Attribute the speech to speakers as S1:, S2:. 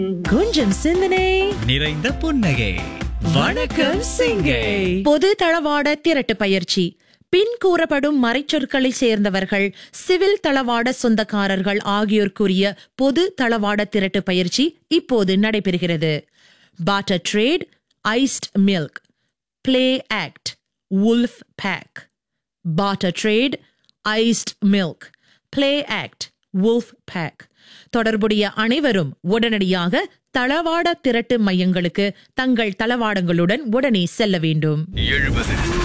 S1: கொஞ்சம் சிந்தனை
S2: நிறைந்த புன்னகை வணக்கம் சிங்கை
S1: பொது தளவாட திரட்டு பயிற்சி பின் கூறப்படும் மறைச்சொற்களை சேர்ந்தவர்கள் சிவில் தளவாட சொந்தக்காரர்கள் ஆகியோர் கூறிய பொது தளவாட திரட்டு பயிற்சி இப்போது நடைபெறுகிறது barter trade iced milk play act wolf pack barter trade, iced milk, play act, wolf pack. தொடர்புடைய அனைவரும் உடனடியாக தளவாட திரட்டு மையங்களுக்கு தங்கள் தளவாடங்களுடன் உடனே செல்ல வேண்டும்
S3: எழுபது